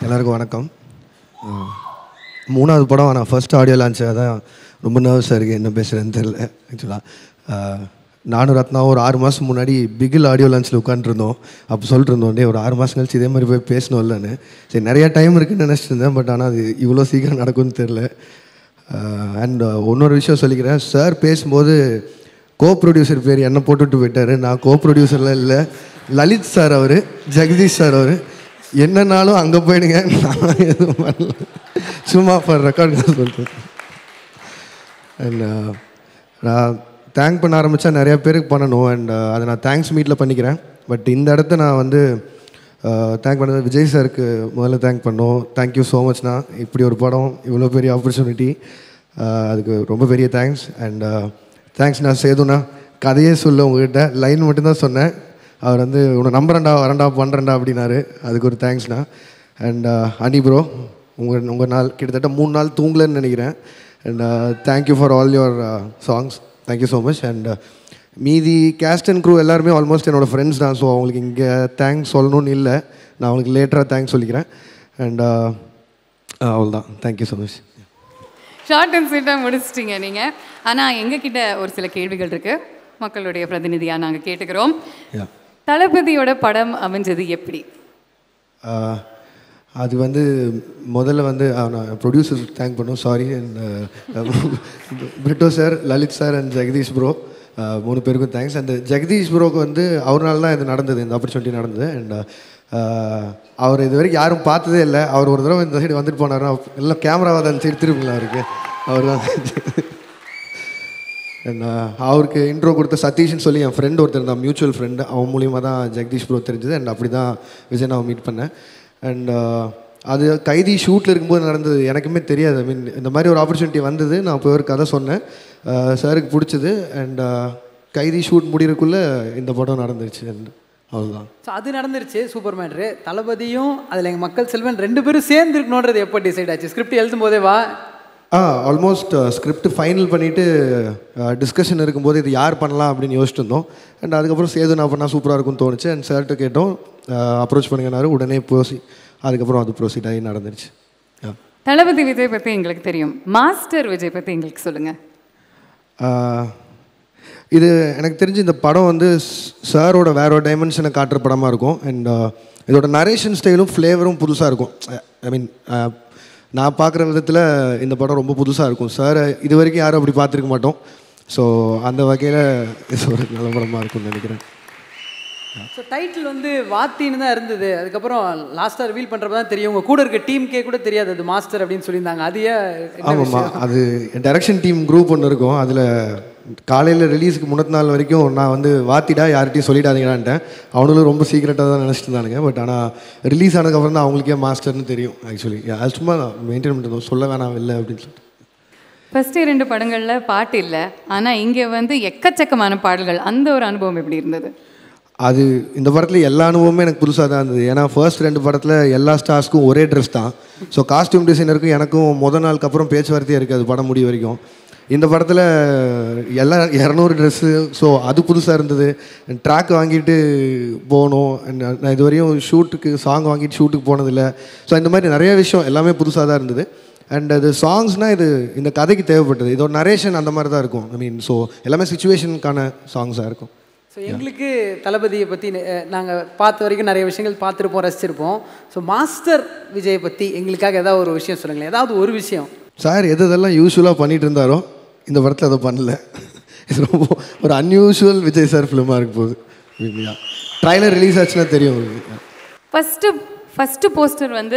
எல்லாருக்கும் வணக்கம் அஹ், மூணாவது படம் நான் ஃபர்ஸ்ட் ஆடியோ லான்ச் தான் ரொம்ப நர்வஸாக இருக்குது என்ன பேசுகிறேன்னு தெரில ஆக்சுவலாக நானும் ரத்னா ஒரு ஆறு மாதம் முன்னாடி பிகில் ஆடியோ லான்ச்சில் உட்காந்துருந்தோம் அப்போ சொல்லிட்டு இருந்தோம் டே ஒரு ஆறு மாதம் கழிச்சு இதே மாதிரி போய் பேசணும் இல்லைன்னு சரி நிறையா டைம் இருக்குன்னு நினச்சிட்டு இருந்தேன் பட் ஆனால் அது இவ்வளோ சீக்கிரம் நடக்கும்னு தெரில அண்ட் இன்னொரு விஷயம் சொல்லிக்கிறேன் சார் பேசும்போது கோ ப்ரொடியூசர் பேர் என்ன போட்டுட்டு போயிட்டாரு நான் கோ ப்ரொடியூசர்லாம் இல்லை லலித் சார் அவர் ஜெகதீஷ் சார் அவர் என்னன்னாலும் அங்கே போயிடுங்க நான் எதுவும் பண்ணல சும்மா ஃபார் ரெக்கார்டு சொல்லிட்டு அண்ட் நான் தேங்க் பண்ண ஆரம்பித்தா நிறைய பேருக்கு பண்ணணும் அண்ட் அதை நான் தேங்க்ஸ் மீட்டில் பண்ணிக்கிறேன் பட் இந்த இடத்த நான் வந்து தேங்க் பண்ணது விஜய் சாருக்கு முதல்ல தேங்க் பண்ணோம் தேங்க்யூ ஸோ மச்ண்ணா இப்படி ஒரு படம் இவ்வளோ பெரிய ஆப்பர்ச்சுனிட்டி அதுக்கு ரொம்ப பெரிய தேங்க்ஸ் அண்ட் தேங்க்ஸ் நான் சேதுண்ணா கதையே சொல்ல உங்ககிட்ட லைன் மட்டும்தான் சொன்னேன் அவர் வந்து உன்னை நம்புறேன்டா வரேன்டா பண்ணுறேன்டா அப்படின்னாரு அதுக்கு ஒரு தேங்க்ஸ்ண்ணா அண்ட் அனி ப்ரோ உங்கள் உங்கள் நாள் கிட்டத்தட்ட மூணு நாள் தூங்கலன்னு நினைக்கிறேன் and thank you for all your songs thank you so much and மீதி கேஸ்ட் அண்ட் க்ரூ எல்லாருமே ஆல்மோஸ்ட் என்னோட ஃப்ரெண்ட்ஸ் தான் ஸோ அவங்களுக்கு இங்கே தேங்க்ஸ் சொல்லணும்னு இல்லை நான் அவங்களுக்கு லேட்டராக தேங்க்ஸ் சொல்லிக்கிறேன் அண்ட் அவ்வளோதான் thank you so much short and ஸ்வீட்டாக முடிச்சிட்டிங்க நீங்கள் ஆனால் எங்ககிட்ட ஒரு சில கேள்விகள் இருக்குது மக்களுடைய பிரதிநிதியாக நாங்கள் கேட்டுக்கிறோம் யா தளபதியோட படம் அமைஞ்சது எப்படி ஆஹ் அது வந்து முதல்ல வந்து ஆஹ் நான் ப்ரொடியூசர் தேங்க் பண்ணோம் sorry and Britto sir Lalit sir and Jagadish bro மூணு பேருக்கும் தேங்க்ஸ் அண்ட் ஜெகதீஷ் ப்ரோக்கு வந்து அவரால் தான் இது நடந்தது இந்த ஆப்பர்ச்சுனிட்டி நடந்தது அண்ட் அவர் இது வரைக்கும் யாரும் பார்த்ததே இல்லை அவர் ஒரு தடவை இந்த சைடு வந்துட்டு போனாருன்னா எல்லாம் கேமராவை தான் சைடு திரும்பிங்களா அவருக்கு அவர் தான் And, uh, அவருக்கு இன்ட்ரோ கொடுத்த சதீஷ்னு சொல்லி என் ஃப்ரெண்ட் ஒருத்தர் இருந்தான் மியூச்சுவல் ஃப்ரெண்டு அவன் மூலியமாக தான் ஜெகதீஷ் ப்ரோ தெரிஞ்சது அண்ட் அப்படி தான் விஜய் நான் மீட் பண்ணேன் அண்ட் அது கைதி ஷூட்டில் இருக்கும்போது நடந்தது எனக்குமே தெரியாது ஐ மீன் இந்த மாதிரி ஒரு ஆப்பர்ச்சுனிட்டி வந்தது நான் போய் ஒரு கதை சொன்னேன் சாருக்கு பிடிச்சது அண்ட் கைதி ஷூட் முடியறதுக்குள்ளே இந்த படம் நடந்துருச்சு அண்ட் அவ்வளோதான் ஸோ அது நடந்துருச்சு சூப்பர் மேட்ரு தளபதியும் அதில் எங்கள் மக்கள் செல்வன் ரெண்டு பேரும் சேர்ந்து இருக்கணுன்றது எப்போ டிசைட் ஆச்சு ஸ்கிரிப்ட் எழுதும் போதே வா ஆ ஆல்மோஸ்ட் ஸ்கிரிப்ட் ஃபைனல் பண்ணிவிட்டு டிஸ்கஷன் இருக்கும்போது இது யார் பண்ணலாம் அப்படின்னு யோசிச்சுட்டு இருந்தோம் அண்ட் அதுக்கப்புறம் சேது நான் பண்ணால் சூப்பராக இருக்கும்னு தோணுச்சு அண்ட் சார்கிட்ட கேட்டோம் அப்ரோச் பண்ணுங்கனாரு உடனே ப்ரோசி அதுக்கப்புறம் அது ப்ரோசீட் ஆகி நடந்துருச்சு Yeah. தளபதி விஜய் பற்றி எங்களுக்கு தெரியும் மாஸ்டர் விஜய் பற்றி எங்களுக்கு சொல்லுங்கள் ஆஹ், இது எனக்கு தெரிஞ்சு இந்த படம் வந்து சாரோட வேற ஒரு டைமென்ஷனை காட்டுற படமாக இருக்கும் அண்ட் இதோட நரேஷன் ஸ்டைலும் ஃப்ளேவரும் புதுசாக இருக்கும் ஐ மீன் நான் பார்க்குற விதத்தில் இந்த படம் ரொம்ப புதுசாக இருக்கும் சார் இது வரைக்கும் யாரும் அப்படி பார்த்துருக்க மாட்டோம் ஸோ அந்த வகையில் இது ஒரு நல்ல படமாக இருக்கும்னு நினைக்கிறேன் ஸோ டைட்டில் வந்து வாத்தின்னு தான் இருந்தது அதுக்கப்புறம் லாஸ்ட்டாக ரிவீல் பண்ணுறப்ப தான் தெரியும் உங்கள் கூட இருக்க டீமுக்கே கூட தெரியாது அது மாஸ்டர் அப்படின்னு சொல்லியிருந்தாங்க அது ஏன் என்ன ஆமாம்மா அது டைரக்ஷன் டீம் குரூப் ஒன்று இருக்கும் அதில் காலையில் ரிலீஸுக்கு முன்னத்து நாள் வரைக்கும் நான் வந்து வாத்திடா யார்கிட்டையும் சொல்லிடாதீங்கடான்ட்டேன் அவனுங்களும் ரொம்ப சீக்கிரட்டாக தான் நினச்சிட்டு இருந்தானுங்க பட் ஆனால் ரிலீஸ் ஆனதுக்கப்புறம் தான் அவங்களுக்கே மாஸ்டர்னு தெரியும் ஆக்சுவலி அது சும்மா மெயின்டைன் பண்ணிட்டு சொல்ல வேணாம் இல்லை அப்படின்னு சொல்லிட்டு ஃபஸ்ட்டு ரெண்டு படங்களில் பாட்டு இல்லை ஆனால் இங்கே வந்து எக்கச்சக்கமான பாடல்கள் அந்த ஒரு அனுபவம் எப்படி இருந்தது அது இந்த படத்தில் எல்லா அனுபவமே எனக்கு புதுசாக தான் இருந்தது ஏன்னா ஃபர்ஸ்ட் ரெண்டு படத்தில் எல்லா ஸ்டார்ஸ்க்கும் ஒரே ட்ரெஸ் தான் ஸோ காஸ்டியூம் டிசைனருக்கும் எனக்கும் முத நாளுக்கு அப்புறம் பேச்சுவார்த்தையே இருக்காது படம் முடிய வரைக்கும் இந்த படத்தில் எல்லா இரநூறு ட்ரெஸ்ஸு ஸோ அது புதுசாக இருந்தது ட்ராக் வாங்கிட்டு போகணும் and நான் இது வரையும் ஷூட்டுக்கு சாங் வாங்கிட்டு ஷூட்டுக்கு போனதில்லை ஸோ இந்த மாதிரி நிறைய விஷயம் எல்லாமே புதுசாக தான் இருந்தது அண்ட் அது சாங்ஸ்னால் இது இந்த கதைக்கு தேவைப்பட்டது இதோட நரேஷன் அந்த மாதிரி தான் இருக்கும் ஐ மீன் ஸோ எல்லாமே சுச்சுவேஷனுக்கான சாங்ஸாக இருக்கும் ஸோ எங்களுக்கு தளபதியை பற்றி நாங்கள் பார்த்த வரைக்கும் நிறைய விஷயங்கள் பார்த்துருப்போம் ரசிச்சிருப்போம் ஸோ மாஸ்டர் விஜயை பற்றி எங்களுக்காக ஏதாவது ஒரு விஷயம் சொல்லுங்களேன் ஏதாவது ஒரு விஷயம் சார் எது எதெல்லாம் யூஸ்வலாக பண்ணிட்டு இருந்தாரோ இந்த படத்தில் அதை பண்ணல இது ரொம்ப ஒரு அன்யூஷுவல் விஜய் சார் ஃபிலிமாக இருக்க போகுது ட்ரைலர் ரிலீஸ் ஆச்சுன்னா தெரியும் உங்களுக்கு. ஃபஸ்ட்டு ஃபஸ்ட்டு போஸ்டர் வந்து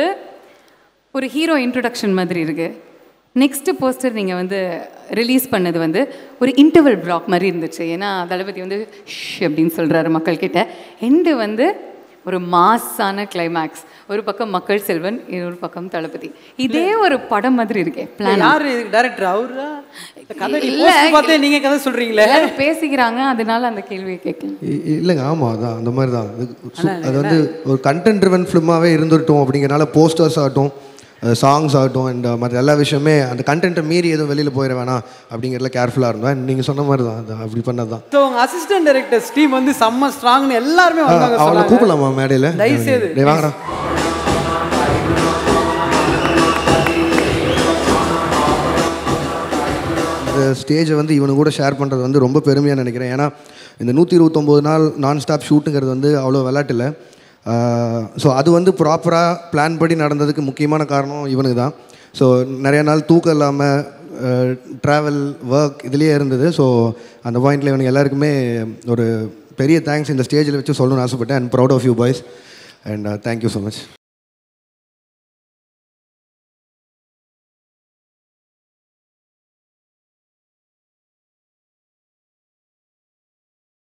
ஒரு ஹீரோ இன்ட்ரொடக்ஷன் மாதிரி இருக்குது நெக்ஸ்ட்டு போஸ்டர் நீங்கள் வந்து ரிலீஸ் பண்ணது வந்து ஒரு இன்டர்வல் பிளாக் மாதிரி இருந்துச்சு ஏன்னா தளபதி வந்து ஷ் அப்படின்னு சொல்கிறாரு மக்கள்கிட்ட எண்டு வந்து ஒரு மாஸான கிளைமேக்ஸ் ஒரு பக்கம் மக்கள் செல்வன் இன்னொரு பக்கம் தளபதி இதே ஒரு படம் மாதிரி இருக்கே பிளான் யார் டேரக்டர் அவரா இந்த கதை நீ இல்ல. poster பார்த்தே நீங்கள் கதை சொல்கிறீங்களே எல்லாரும் பேசிக்கிறாங்க அதனால அந்த கேள்வியை கேட்கல இ- இல்லைங்க ஆமாம் அதான் அந்த மாதிரி தான் அது சு- அது வந்து ஒரு கண்டென்ட் ட்ரிவன் ஃபிலிமாகவே இருந்துட்டோம் அப்படிங்கிறனால போஸ்டர்ஸ் ஆகட்டும் சாங்ஸ் ஆகட்டும் அண்ட் மற்ற எல்லா விஷயமே அந்த கண்டென்ட்டை மீறி எதுவும் வெளியில் போயிட வேணாம் அப்படிங்கிறதுல கேர்ஃபுல்லாக இருந்தோம் அண்ட் நீங்கள் சொன்ன மாதிரி தான் அது அப்படி பண்ணது தான் ஸோ உங்கள் அசிஸ்டன்ட் டைரக்டர்ஸ் டீம் வந்து செம்ம ஸ்ட்ராங்னு எல்லாருமே வந்தாங்க அவளை சொன்னாங்க. கூப்பிடலாமா மேடையில் தயவு செய்து. டேய் வாங்கடா ஸ்டேஜை வந்து இவனு கூட ஷேர் பண்ணுறது வந்து ரொம்ப பெருமையாக நினைக்கிறேன் ஏன்னா இந்த நூற்றி இருபத்தொம்போது நாள் நான் ஸ்டாப் ஷூட்டுங்கிறது வந்து அவ்வளோ விளையாட்டு இல்லை ஸோ அது வந்து ப்ராப்பராக பிளான் படி நடந்ததுக்கு முக்கியமான காரணம் இவனுக்கு தான் ஸோ நிறைய நாள் தூக்கம் இல்லாமல் ட்ராவல் ஒர்க் இதுலேயே இருந்தது ஸோ அந்த பாயிண்டில் இவனுக்கு எல்லாருக்குமே ஒரு பெரிய தேங்க்ஸ் இந்த ஸ்டேஜில் வச்சு சொல்லணும்னு ஆசைப்பட்டேன் and proud of you boys and thank you so much